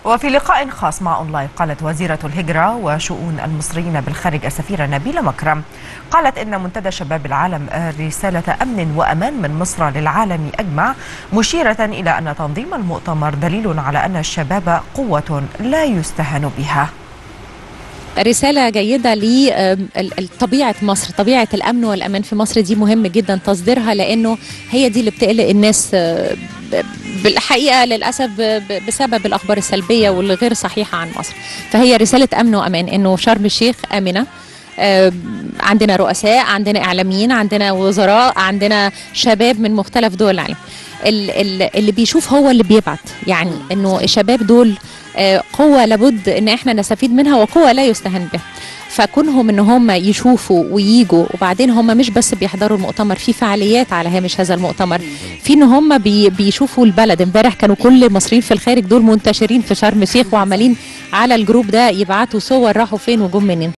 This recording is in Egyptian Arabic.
وفي لقاء خاص مع أونلاين قالت وزيرة الهجرة وشؤون المصريين بالخارج السفيرة نبيلة مكرم قالت إن منتدى شباب العالم رسالة أمن وأمان من مصر للعالم أجمع مشيرة إلى أن تنظيم المؤتمر دليل على أن الشباب قوة لا يستهان بها رسالة جيدة لطبيعة مصر طبيعة الأمن والأمان في مصر دي مهم جدا تصديرها لأنه هي دي اللي بتقلق الناس بالحقيقة للأسف بسبب الأخبار السلبية والغير صحيحة عن مصر فهي رسالة أمن وأمان أنه شرم الشيخ آمنة عندنا رؤساء عندنا إعلاميين عندنا وزراء عندنا شباب من مختلف دول العالم اللي بيشوف هو اللي بيبعت يعني أنه الشباب دول قوة لابد ان احنا نستفيد منها وقوة لا يستهان بها فكونهم ان هم يشوفوا وييجوا وبعدين هم مش بس بيحضروا المؤتمر في فعاليات على هامش هذا المؤتمر في ان هم بي بيشوفوا البلد امبارح كانوا كل المصريين في الخارج دول منتشرين في شرم الشيخ وعمالين على الجروب ده يبعتوا صور راحوا فين وجم منين